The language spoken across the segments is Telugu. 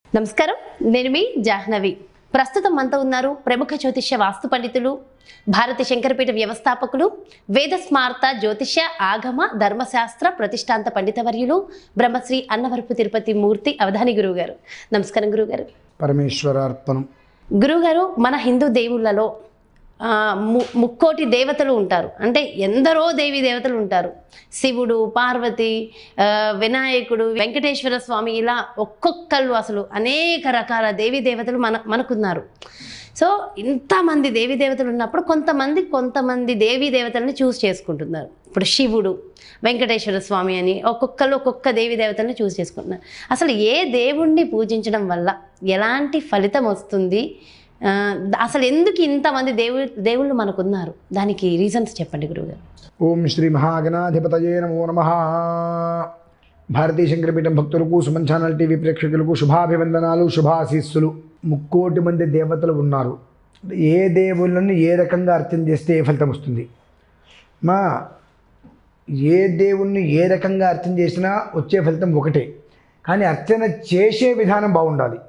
నమస్కారం నేను మీ జాహ్నవి ప్రస్తుతం మనతో ఉన్నారు ప్రముఖ జ్యోతిష్య వాస్తు పండితులు భారత శంకరపీఠ వ్యవస్థాపకులు వేద స్మార్త జ్యోతిష్య ఆగమ ధర్మశాస్త్ర ప్రతిష్టాంత పండితవర్యులు బ్రహ్మశ్రీ అన్నవరపు తిరుపతి మూర్తి అవధాని గురువు గారు నమస్కారం గురువుగారు పరమేశ్వరార్పణం గురువుగారు మన హిందూ దేవుళ్ళలో ఆ, ము ముక్కోటి దేవతలు ఉంటారు అంటే ఎందరో దేవీ దేవతలు ఉంటారు శివుడు పార్వతి ఆ, వినాయకుడు వెంకటేశ్వర స్వామి ఇలా ఒక్కొక్కళ్ళు అసలు అనేక రకాల దేవీ దేవతలు మన మనకున్నారు సో ఇంతమంది దేవీ దేవతలు ఉన్నప్పుడు కొంతమంది కొంతమంది దేవీ దేవతల్ని చూస్ చేసుకుంటున్నారు ఇప్పుడు శివుడు వెంకటేశ్వర స్వామి అని ఒక్కొక్కరు ఒక్కొక్క దేవి దేవతల్ని చూస్ చేసుకుంటున్నారు అసలు ఏ దేవుణ్ణి పూజించడం వల్ల ఎలాంటి ఫలితం వస్తుంది ఆ, అసలు ఎందుకు ఇంతమంది దేవు దేవుళ్ళు మనకున్నారు దానికి రీజన్స్ చెప్పండి గురువుగారు ఓం శ్రీ మహాగణాధిపతయే నమో నమ భారతీయ శంకరపీఠం భక్తులకు సుమన్ ఛానల్ టీవీ ప్రేక్షకులకు శుభాభివందనాలు శుభాశీస్సులు ముక్కోటి మంది దేవతలు ఉన్నారు ఏ దేవుళ్ళని ఏ రకంగా అర్చన చేస్తే ఏ ఫలితం వస్తుంది మా ఏ దేవుణ్ణి ఏ రకంగా అర్చన చేసినా వచ్చే ఫలితం ఒకటే కానీ అర్చన చేసే విధానం బాగుండాలి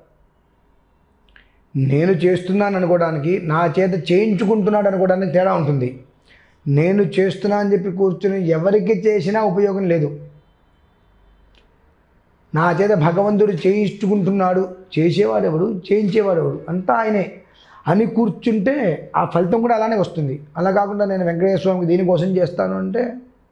నేను చేస్తున్నాను అనుకోవడానికి నా చేత చేయించుకుంటున్నాడు అనుకోవడానికి తేడా ఉంటుంది నేను చేస్తున్నా అని చెప్పి కూర్చుని ఎవరికి చేసినా ఉపయోగం లేదు నా చేత భగవంతుడు చేయించుకుంటున్నాడు చేసేవాడు ఎవడు చేయించేవాడు ఎవడు అంతా ఆయనే అని కూర్చుంటే ఆ ఫలితం కూడా అలానే వస్తుంది అలా కాకుండా నేను వెంకటేశ్వర స్వామికి దీనికోసం చేస్తాను అంటే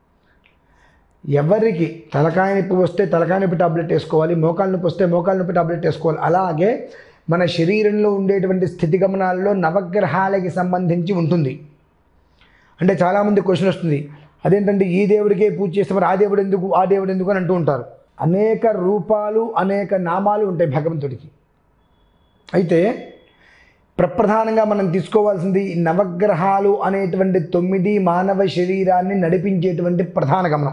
ఎవరికి తలకాయ నొప్పి వస్తే తలకాయ నొప్పి టాబ్లెట్ వేసుకోవాలి మోకాలు నొప్పి వస్తే మోకాలు నొప్పి టాబ్లెట్ వేసుకోవాలి అలాగే మన శరీరంలో ఉండేటువంటి స్థితిగమనాల్లో నవగ్రహాలకి సంబంధించి ఉంటుంది అంటే చాలామంది క్వశ్చన్ వస్తుంది అదేంటంటే ఈ దేవుడికే పూజ చేస్తే మరి ఆ దేవుడు ఎందుకు ఆ దేవుడు ఎందుకు అని అంటూ ఉంటారు అనేక రూపాలు అనేక నామాలు ఉంటాయి భగవంతుడికి అయితే ప్రప్రధానంగా మనం తీసుకోవాల్సింది ఈ నవగ్రహాలు అనేటువంటి తొమ్మిది మానవ శరీరాన్ని నడిపించేటువంటి ప్రధాన గమనం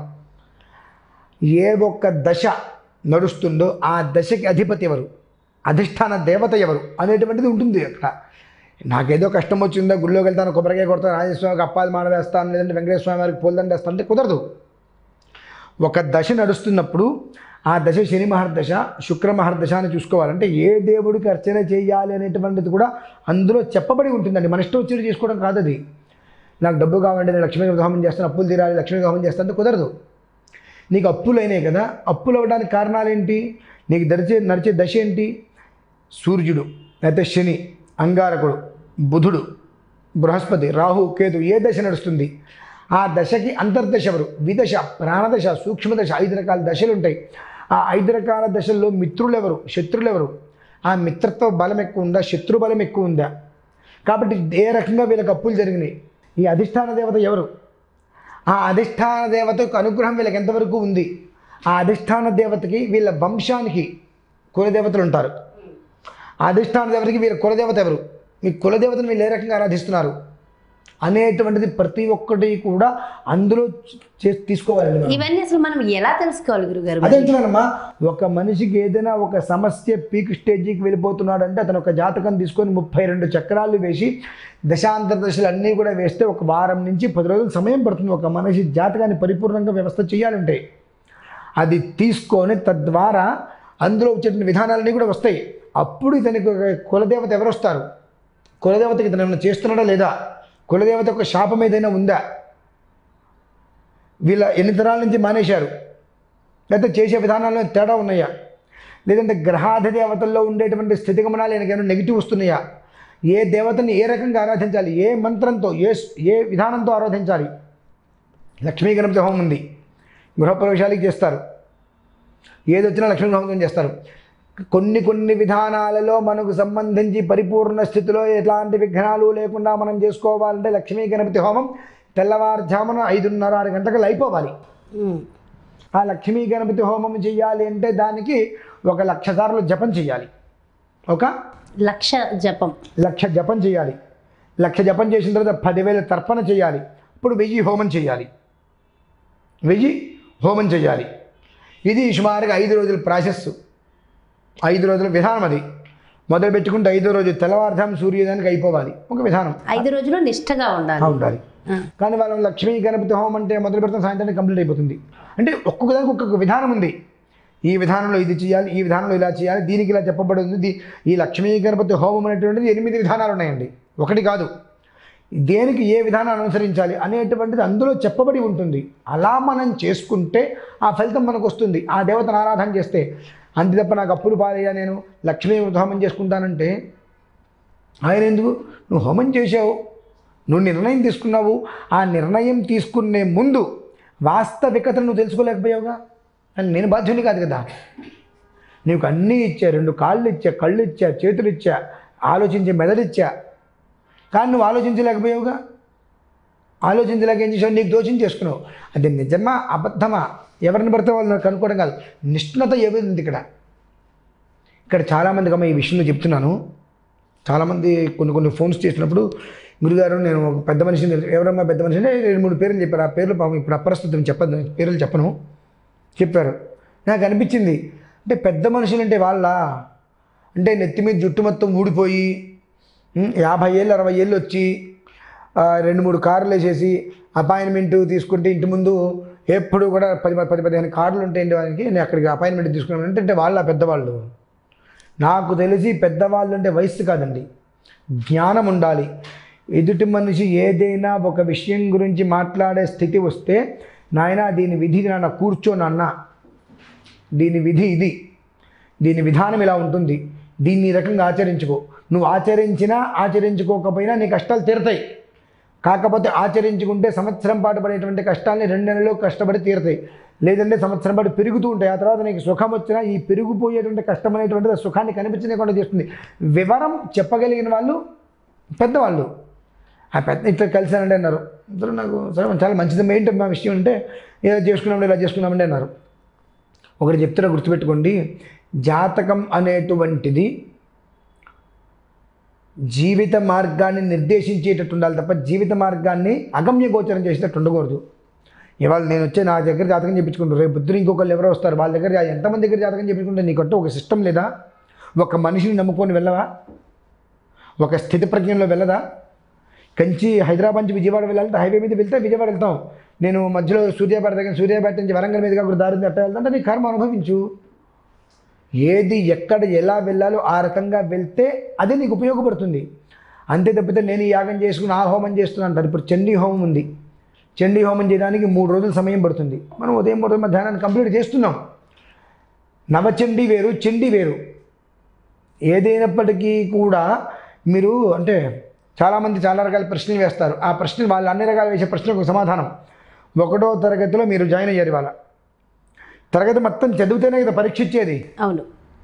ఏ ఒక్క దశ నడుస్తుందో ఆ దశకి అధిపతి ఎవరు అధిష్టాన దేవత ఎవరు అనేటువంటిది ఉంటుంది అక్కడ నాకేదో కష్టం వచ్చిందో గుళ్ళోకి వెళ్తాను కొబ్బరికాయ కొడతాను రాజస్వామికి అప్పాది మాడవేస్తాను లేదంటే వెంకటేశ్వర స్వామి వారికి పూలదండ వేస్తాను అంటే కుదరదు ఒక దశ నడుస్తున్నప్పుడు ఆ దశ శని మహర్దశ శుక్ర మహర్దశ అని చూసుకోవాలంటే ఏ దేవుడికి అర్చన చేయాలి అనేటువంటిది కూడా అందులో చెప్పబడి ఉంటుందండి మన ఇష్టం వచ్చి చేసుకోవడం కాదు అది నాకు డబ్బు కావాలంటే నేను లక్ష్మీ హోమం చేస్తాను అప్పులు తీరాలి లక్ష్మీ హోమం చేస్తాను అంటే కుదరదు నీకు అప్పులు అయినాయి కదా అప్పులు అవ్వడానికి కారణాలు ఏంటి నీకు దరిచే నడిచే దశ ఏంటి సూర్యుడు లేకపోతే శని అంగారకుడు బుధుడు బృహస్పతి రాహు కేతు ఏ దశ నడుస్తుంది ఆ దశకి అంతర్దశ ఎవరు విదశ ప్రాణదశ సూక్ష్మదశ ఐదు రకాల దశలు ఉంటాయి ఆ ఐదు రకాల దశల్లో మిత్రులు ఎవరు శత్రులు ఎవరు ఆ మిత్రత్వ బలం ఎక్కువ ఉందా శత్రు బలం ఎక్కువ ఉందా కాబట్టి ఏ రకంగా వీళ్ళకి అప్పులు జరిగినాయి ఈ అధిష్టాన దేవత ఎవరు ఆ అధిష్టాన దేవతకు అనుగ్రహం వీళ్ళకి ఎంతవరకు ఉంది ఆ అధిష్టాన దేవతకి వీళ్ళ వంశానికి కులదేవతలు ఉంటారు ఆ అధిష్టాన దేవతకి వీళ్ళ కులదేవత ఎవరు మీ కులదేవతను వీళ్ళు ఏ రకంగా ఆరాధిస్తున్నారు అనేటువంటిది ప్రతి ఒక్కటి కూడా అందులో చేసి తీసుకోవాలండి మనం. ఇవన్నీ అసలు మనం ఎలా తెలుసుకోవాలి గురుగారు అదే అంటున్నానమ్మా ఒక మనిషికి ఏదైనా ఒక సమస్య పీక్ స్టేజీకి వెళ్ళిపోతున్నాడు అంటే అతను ఒక జాతకం తీసుకొని ముప్పై రెండు చక్రాలు వేసి దశాంతర దశలు అన్నీ కూడా వేస్తే ఒక వారం నుంచి పది రోజులు సమయం పడుతుంది ఒక మనిషి జాతకాన్ని పరిపూర్ణంగా వ్యవస్థ చేయాలంటే అది తీసుకొని తద్వారా అందులో వచ్చేటువంటి విధానాలన్నీ కూడా వస్తాయి అప్పుడు ఇతనికి ఒక కులదేవత ఎవరు వస్తారు కులదేవతకి ఇతను ఏమైనా చేస్తున్నాడా లేదా కులదేవత యొక్క శాపం ఏదైనా ఉందా వీళ్ళ ఎన్ని తరాల నుంచి మానేశారు లేకపోతే చేసే విధానాల్లో తేడా ఉన్నాయా లేదంటే గ్రహాధ దేవతల్లో ఉండేటువంటి స్థితిగమనాలు ఏమైనా నెగిటివ్ వస్తున్నాయా ఏ దేవతని ఏ రకంగా ఆరాధించాలి ఏ మంత్రంతో ఏ ఏ విధానంతో ఆరాధించాలి లక్ష్మీ గణపతి హోమం ఉంది గృహప్రవేశాలకి చేస్తారు ఏది వచ్చినా లక్ష్మీ హోమం చేస్తారు కొన్ని కొన్ని విధానాలలో మనకు సంబంధించి పరిపూర్ణ స్థితిలో ఎలాంటి విఘ్నాలు లేకుండా మనం చేసుకోవాలంటే లక్ష్మీ గణపతి హోమం తెల్లవారుజామున ఐదున్నర ఆరు గంటలకు అయిపోవాలి ఉమ్. ఆ లక్ష్మీ గణపతి హోమం చేయాలి అంటే దానికి ఒక లక్ష సార్లు జపం చేయాలి ఒక లక్ష జపం లక్ష జపం చేయాలి లక్ష జపం చేసిన తర్వాత పదివేల తర్పణ చేయాలి ఇప్పుడు వెయ్యి హోమం చేయాలి వెయ్యి హోమం చేయాలి ఇది సుమారుగా ఐదు రోజుల ప్రాసెస్ ఐదు రోజుల విధానం అది మొదలు పెట్టుకుంటే ఐదో రోజు తెల్లవారుజాము సూర్యోదయానికి అయిపోవాలి ఒక విధానం ఐదు రోజులు నిష్ఠగా ఉండాలి ఆ ఉండాలి ఆ. కానీ మనం లక్ష్మీ గణపతి హోమం అంటే మొదలు పెడతాం సాయంత్రానికి కంప్లీట్ అయిపోతుంది అంటే ఒక్కొక్క దానికి ఒక్కొక్క విధానం ఉంది ఈ విధానంలో ఇది చేయాలి ఈ విధానంలో ఇలా చేయాలి దీనికి ఇలా చెప్పబడింది దీ- ఈ లక్ష్మీ గణపతి హోమం అనేటువంటిది ఎనిమిది విధానాలు ఉన్నాయండి ఒకటి కాదు దేనికి ఏ విధానాన్ని అనుసరించాలి అనేటువంటిది అందులో చెప్పబడి ఉంటుంది అలా మనం చేసుకుంటే ఆ ఫలితం మనకు వస్తుంది ఆ దేవతను ఆరాధన చేస్తే అంతే తప్ప నాకు అప్పులు పాలయ్యా నేను లక్ష్మీ హోమం చేసుకుంటానంటే ఆయన ఎందుకు నువ్వు హోమం చేసావు నువ్వు నిర్ణయం తీసుకున్నావు ఆ నిర్ణయం తీసుకునే ముందు వాస్తవికతను నువ్వు తెలుసుకోలేకపోయావుగా అని నేను బాధ్యుని కాదు కదా నీకు అన్నీ ఇచ్చా రెండు కాళ్ళు ఇచ్చా కళ్ళు ఇచ్చా చేతులు ఇచ్చా ఆలోచించే మెదడిచ్చా కానీ నువ్వు ఆలోచించలేకపోయావుగా ఆలోచించలేక ఏం చేసావు నీకు దోషం చేసుకున్నావు అది నిజమా అబద్ధమా ఎవరిని పడితే వాళ్ళని కనుక్కోవడం కాదు నిష్ణత ఏమైంది ఉంది ఇక్కడ ఇక్కడ చాలామందికి అమ్మ ఈ విషయంలో చెప్తున్నాను చాలామంది కొన్ని కొన్ని ఫోన్స్ చేసినప్పుడు గురుగారు నేను ఒక పెద్ద మనిషిని ఎవరమ్మా పెద్ద మనిషి అంటే రెండు మూడు పేర్లు చెప్పారు ఆ పేర్లు పాపం ఇప్పుడు అప్రస్తుతం చెప్పదు పేర్లు చెప్పను చెప్పారు నాకు అనిపించింది అంటే పెద్ద మనుషులు అంటే వాళ్ళ అంటే నెత్తి మీద జుట్టు మొత్తం ఊడిపోయి ఉం, యాభై ఏళ్ళు అరవై ఏళ్ళు వచ్చి ఆ, రెండు మూడు కార్లు వేసేసి అపాయింట్మెంట్ తీసుకుంటే ఇంటి ముందు ఎప్పుడు కూడా పది పది పదిహేను కార్లు ఉంటాయండి వాళ్ళకి నేను అక్కడికి అపాయింట్మెంట్ తీసుకున్నాను అంటే అంటే వాళ్ళ పెద్దవాళ్ళు నాకు తెలిసి పెద్దవాళ్ళు అంటే వయస్సు కాదండి జ్ఞానం ఉండాలి ఎదుటి మనిషి ఏదైనా ఒక విషయం గురించి మాట్లాడే స్థితి వస్తే నాయన దీని విధి నాన్న కూర్చో నాన్న దీని విధి ఇది దీని విధానం ఇలా ఉంటుంది దీన్ని ఈ రకంగా ఆచరించుకో నువ్వు ఆచరించినా ఆచరించుకోకపోయినా నీ కష్టాలు తీరుతాయి కాకపోతే ఆచరించుకుంటే సంవత్సరం పాటు పడేటువంటి కష్టాలని రెండు నెలల్లో కష్టపడి తీరుతాయి లేదంటే సంవత్సరం పాటు పెరుగుతూ ఉంటాయి ఆ తర్వాత నీకు సుఖం వచ్చినా ఈ పెరిగిపోయేటువంటి కష్టం అనేటువంటిది ఆ సుఖాన్ని కనిపించకుండా చేస్తుంది వివరం చెప్పగలిగిన వాళ్ళు పెద్దవాళ్ళు ఆ పెద్ద ఇట్లా కలిసానండి అన్నారు ఇద్దరు నాకు సరే చాలా మంచిది ఏంటి మా విషయం అంటే ఇలా చేసుకున్నామండి ఇలా చేసుకున్నామండి అన్నారు ఒకటి చెప్తున్నా గుర్తుపెట్టుకోండి జాతకం అనేటువంటిది జీవిత మార్గాన్ని నిర్దేశించేటట్టు ఉండాలి తప్ప జీవిత మార్గాన్ని అగమ్య గోచరం చేసేటట్టు ఉండకూడదు ఇవాళ నేను వచ్చే నా దగ్గర జాతకం చెప్పించుకుంటారు రేపు పొద్దున ఇంకొకళ్ళు ఎవరో వస్తారు వాళ్ళ దగ్గర ఎంతమంది దగ్గర జాతకం చెప్పించుకుంటే నీకంటూ ఒక సిస్టమ్ లేదా ఒక మనిషిని నమ్ముకొని వెళ్ళవా ఒక స్థితి ప్రజ్ఞలో వెళ్ళదా కంచి హైదరాబాద్ నుంచి విజయవాడ వెళ్ళాలంటే హైవే మీద వెళ్తే విజయవాడ వెళ్తాం నేను మధ్యలో సూర్యాపేట దగ్గర సూర్యాపేట నుంచి వరంగల్ మీదుగా కూడా దారి ఎట్ట వెళ్తాంటే నీ కర్మ అనుభవించు ఏది ఎక్కడ ఎలా వెళ్ళాలో ఆ రకంగా వెళ్తే అది నీకు ఉపయోగపడుతుంది అంతే తప్పితే నేను ఈ యాగం చేసుకుని ఆ హోమం చేస్తున్నాను అంటారు ఇప్పుడు చండీ హోమం ఉంది చండీ హోమం చేయడానికి మూడు రోజులు సమయం పడుతుంది మనం ఉదయం మూడు రోజుల ధ్యానాన్ని కంప్లీట్ చేస్తున్నాం నవచండీ వేరు చండీ వేరు ఏదైనప్పటికీ కూడా మీరు అంటే చాలామంది చాలా రకాల ప్రశ్నలు వేస్తారు ఆ ప్రశ్నలు వాళ్ళు అన్ని రకాల వేసే ప్రశ్నలకు సమాధానం ఒకటో తరగతిలో మీరు జాయిన్ అయ్యారు ఇవాళ తరగతి మొత్తం చదివితేనే కదా పరీక్ష ఇచ్చేది అవును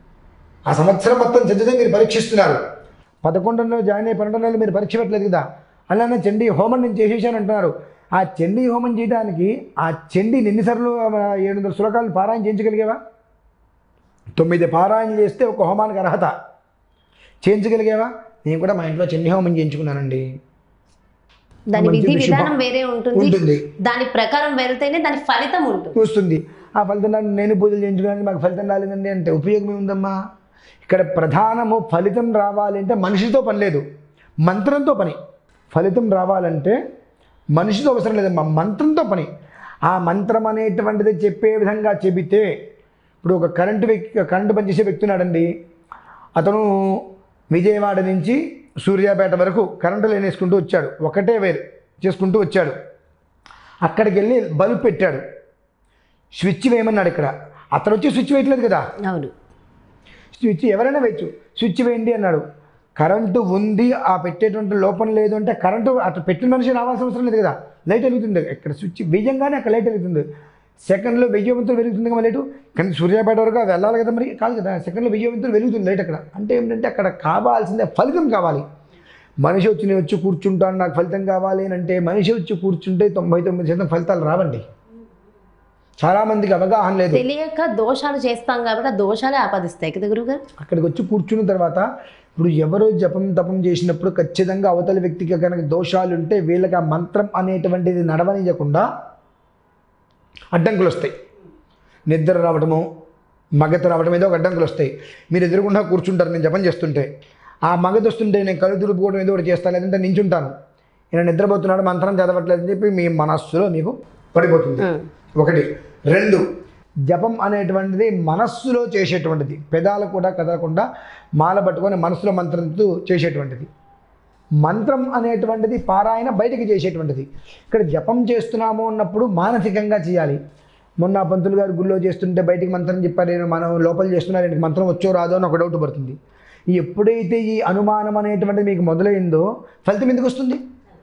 ఆ సంవత్సరం మొత్తం చదివితే మీరు పరీక్షిస్తున్నారు పదకొండు నెలలు జాయిన్ అయ్యి పన్నెండు నెలలు మీరు పరీక్ష పెట్టలేదు కదా అలానే చండీ హోమం నేను చేసేసాను అంటున్నారు ఆ చండీ హోమం చేయడానికి ఆ చండీని ఎన్నిసార్లు ఆ, ఏడు వందల సులకాలు పారాయణ చేయించగలిగేవా తొమ్మిది పారాయణ చేస్తే ఒక హోమానికి అర్హత చేయించగలిగేవా నేను కూడా మా ఇంట్లో చండీ హోమం చేయించుకున్నానండి దాని మంచి విధి విషయం. విధానం వేరే ఉంటుంది ఉంటుంది దాని ప్రకారం వెళ్తేనే దాని ఫలితం ఉంటుంది వస్తుంది ఆ ఫలితం రాని నేను పూజలు చేయించుకోవడానికి మాకు ఫలితం రాలేదండి అంటే ఉపయోగం ఏముందమ్మా ఇక్కడ ప్రధానము ఫలితం రావాలంటే మనిషితో పని లేదు మంత్రంతో పని ఫలితం రావాలంటే మనిషితో అవసరం లేదమ్మా మంత్రంతో పని ఆ మంత్రం అనేటువంటిది చెప్పే విధంగా చెబితే ఇప్పుడు ఒక కరెంటు వ్యక్తి కరెంటు పనిచేసే వ్యక్తి ఉన్నాడండి అతను విజయవాడ నుంచి సూర్యాపేట వరకు కరెంటు లైన్ వేసుకుంటూ వచ్చాడు ఒకటే వేరు చేసుకుంటూ వచ్చాడు అక్కడికి వెళ్ళి బల్బ్ పెట్టాడు స్విచ్ వేయమన్నాడు ఇక్కడ అతను వచ్చి స్విచ్ వేయట్లేదు కదా అవును స్విచ్ ఎవరైనా వేయచ్చు స్విచ్ వేయండి అన్నాడు కరెంటు ఉంది ఆ పెట్టేటువంటి లోపం లేదు అంటే కరెంటు అటు పెట్టిన మనిషి రావాల్సిన అవసరం లేదు కదా లైట్ వెలుగుతుంది ఇక్కడ స్విచ్ వేయంగానే అక్కడ లైట్ వెలుగుతుంది సెకండ్లో వెయ్యి వంతులు వెలుగుతుంది కదా లైట్ కానీ సూర్యాపేట వరకు అది వెళ్ళాలి కదా మరి కాదు కదా సెకండ్లో వెయ్యి వంతులు వెలుగుతుంది లైట్ అక్కడ అంటే ఏంటంటే అక్కడ కావాల్సిందే ఫలితం కావాలి మనిషి వచ్చి నేను వచ్చి కూర్చుంటాను నాకు ఫలితం కావాలి అని అంటే మనిషి వచ్చి కూర్చుంటే తొంభై తొమ్మిది శాతం ఫలితాలు రావండి చాలామందికి అవగాహన లేదు తెలియక దోషాలు చేస్తాం కాబట్టి ఆ దోషాలే ఆపాదిస్తాయి కదా గురుగారు అక్కడికి వచ్చి కూర్చున్న తర్వాత ఇప్పుడు ఎవరు జపం తపం చేసినప్పుడు ఖచ్చితంగా అవతల వ్యక్తికి కనుక దోషాలు ఉంటే వీళ్ళకి ఆ మంత్రం అనేటువంటిది నడవనియకుండా అడ్డంకులు వస్తాయి నిద్ర రావడము మగత రావడం ఏదో ఒక అడ్డంకులు వస్తాయి మీరు ఎదురుకుండా కూర్చుంటారు నేను జపం చేస్తుంటే ఆ మగత వస్తుంటే నేను కళ్ళు దులుపుకోవడం ఏదో ఒకటి చేస్తాను లేదంటే నించుంటాను నేను నిద్రపోతున్నాడు మంత్రం చదవట్లేదని చెప్పి మీ మనస్సులో మీకు పడిపోతుంది ఒకటి రెండు జపం అనేటువంటిది మనస్సులో చేసేటువంటిది పెదాలు కూడా కదలకుండా మాల పట్టుకొని మనసులో మంత్రంతో చేసేటువంటిది మంత్రం అనేటువంటిది పారాయణ బయటికి చేసేటువంటిది ఇక్కడ జపం చేస్తున్నాము అన్నప్పుడు మానసికంగా చేయాలి మొన్న పంతులు గారు గుళ్ళో చేస్తుంటే బయటికి మంత్రం చెప్పారు నేను మనం లోపల చేస్తున్నారు ఈయనకి మంత్రం వచ్చో రాదో అని ఒక డౌట్ పడుతుంది ఈ ఎప్పుడైతే ఈ అనుమానం అనేటువంటిది మీకు మొదలైందో ఫలితం ఎందుకు వస్తుంది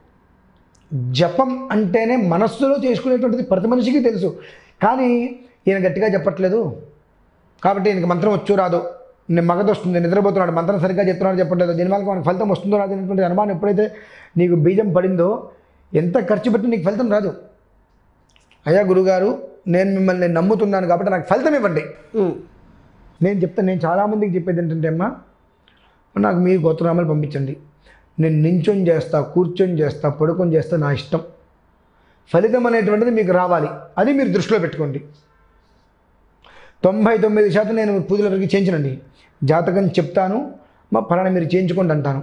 జపం అంటేనే మనస్సులో చేసుకునేటువంటిది ప్రతి మనిషికి తెలుసు కానీ ఈయన గట్టిగా చెప్పట్లేదు కాబట్టి ఈయనకి మంత్రం వచ్చో రాదో నేను మగత వస్తుంది నిద్రపోతున్నాడు మంత్రం సరిగ్గా చెప్తున్నాడు చెప్పట్లేదు దీనివల్ల మనకు ఫలితం వస్తుందో రాదు అనేటువంటి అనుమానం ఎప్పుడైతే నీకు బీజం పడిందో ఎంత ఖర్చు పెట్టి నీకు ఫలితం రాదు అయ్యా గురుగారు నేను మిమ్మల్ని నమ్ముతున్నాను కాబట్టి నాకు ఫలితం ఇవ్వండి ఉమ్. నేను చెప్తాను నేను చాలామందికి చెప్పేది ఏంటంటే అమ్మా నాకు మీ గోత్రనామాలు పంపించండి నేను నించొని చేస్తా కూర్చొని చేస్తా పడుకొని చేస్తా నా ఇష్టం ఫలితం అనేటువంటిది మీకు రావాలి అది మీరు దృష్టిలో పెట్టుకోండి తొంభై తొమ్మిది శాతం నేను పూజల వరకు చేయించనండి జాతకం చెప్తాను మా ఫలానా మీరు చేయించుకోండి అంటాను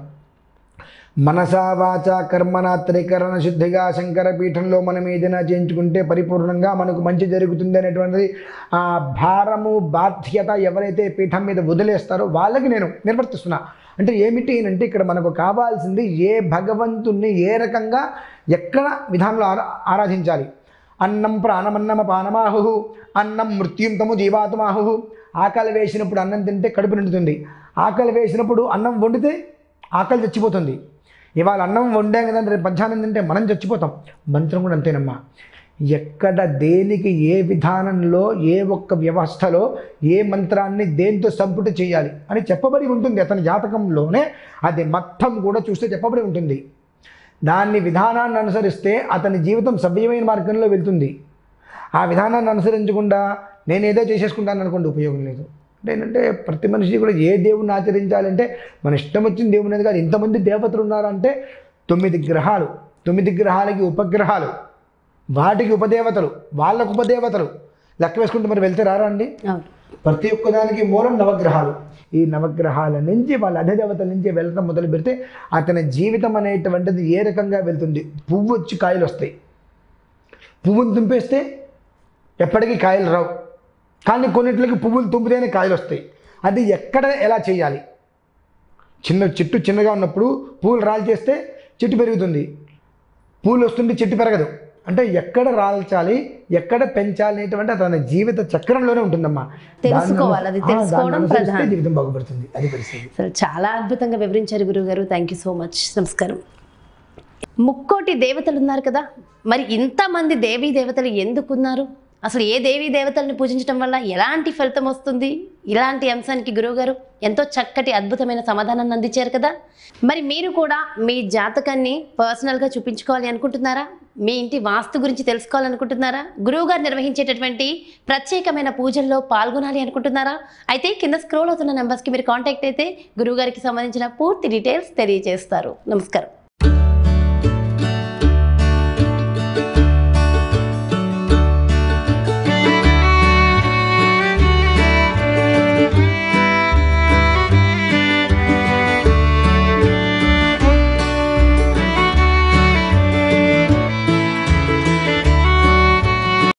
మనసా వాచ కర్మణ త్రికరణ శుద్ధిగా శంకర పీఠంలో మనం ఏదైనా చేయించుకుంటే పరిపూర్ణంగా మనకు మంచి జరుగుతుంది అనేటువంటిది ఆ భారము బాధ్యత ఎవరైతే పీఠం మీద వదిలేస్తారో వాళ్ళకి నేను నిర్వర్తిస్తున్నా అంటే ఏమిటి అంటే ఇక్కడ మనకు కావాల్సింది ఏ భగవంతుణ్ణి ఏ రకంగా ఎక్కడ విధానంలో ఆరా ఆరాధించాలి అన్నం ప్రాణమన్నమ పానమాహు అన్నం మృత్యుంతము జీవాత్మాహు ఆకలి వేసినప్పుడు అన్నం తింటే కడుపు నిండుతుంది ఆకలి వేసినప్పుడు అన్నం వండితే ఆకలి చచ్చిపోతుంది ఇవాళ అన్నం వండాం కదంటే రేపు మధ్యాహ్నం తింటే మనం చచ్చిపోతాం మంత్రం కూడా అంతేనమ్మా ఎక్కడ దేనికి ఏ విధానంలో ఏ ఒక్క వ్యవస్థలో ఏ మంత్రాన్ని దేంతో సంపుటి చేయాలి అని చెప్పబడి ఉంటుంది అతని జాతకంలోనే అది మొత్తం కూడా చూస్తే చెప్పబడి ఉంటుంది దాన్ని విధానాన్ని అనుసరిస్తే అతని జీవితం సవ్యమైన మార్గంలో వెళ్తుంది ఆ విధానాన్ని అనుసరించకుండా నేను ఏదో చేసేసుకుంటాను అనుకోండి ఉపయోగం లేదు అంటే ఏంటంటే ప్రతి మనిషి కూడా ఏ దేవుణ్ణి ఆచరించాలంటే మన ఇష్టం వచ్చిన దేవుని అనేది కాదు ఇంతమంది దేవతలు ఉన్నారంటే తొమ్మిది గ్రహాలు తొమ్మిది గ్రహాలకి ఉపగ్రహాలు వాటికి ఉపదేవతలు వాళ్ళకు ఉపదేవతలు లెక్క వేసుకుంటే మరి వెళ్తే రారా అండి అవును ప్రతి ఒక్కదానికి మూలం నవగ్రహాలు ఈ నవగ్రహాల నుంచి వాళ్ళ అధిదేవతల నుంచి వెళ్ళడం మొదలు పెడితే అతని జీవితం అనేటువంటిది ఏ రకంగా వెళ్తుంది పువ్వు వచ్చి కాయలు వస్తాయి పువ్వును తుంపేస్తే ఎప్పటికీ కాయలు రావు కానీ కొన్నిట్లకి పువ్వులు తుంపితేనే కాయలు వస్తాయి అది ఎక్కడ ఎలా చేయాలి చిన్న చెట్టు చిన్నగా ఉన్నప్పుడు పువ్వులు రాలి చేస్తే చెట్టు పెరుగుతుంది పూలు వస్తుంటే చెట్టు పెరగదు అంటే ఎక్కడ రాల్చాలి ఎక్కడ పెంచాలి అనేటువంటి తన జీవిత చక్రంలోనే ఉంటుందమ్మా తెలుసుకోవాలి, అది దాన్ని- ఆ, దాన్ని తెలుసుకోవడం అనుసరిస్తే ప్రధానం. జీవితం బాగుపడుతుంది అది పరిస్థితి అసలు చాలా అద్భుతంగా వివరించారు గురువుగారు థ్యాంక్ యూ సో మచ్ నమస్కారం ముక్కోటి దేవతలు ఉన్నారు కదా మరి ఇంతమంది దేవీ దేవతలు ఎందుకున్నారు అసలు ఏ దేవీ దేవతల్ని పూజించడం వల్ల ఎలాంటి ఫలితం వస్తుంది ఇలాంటి అంశానికి గురువుగారు ఎంతో చక్కటి అద్భుతమైన సమాధానాన్ని అందించారు కదా మరి మీరు కూడా మీ జాతకాన్ని పర్సనల్గా చూపించుకోవాలి అనుకుంటున్నారా మీ ఇంటి వాస్తు గురించి తెలుసుకోవాలనుకుంటున్నారా గురువుగారు నిర్వహించేటటువంటి ప్రత్యేకమైన పూజల్లో పాల్గొనాలి అనుకుంటున్నారా అయితే కింద స్క్రోల్ అవుతున్న నెంబర్స్కి మీరు కాంటాక్ట్ అయితే గురువుగారికి సంబంధించిన పూర్తి డీటెయిల్స్ తెలియజేస్తారు నమస్కారం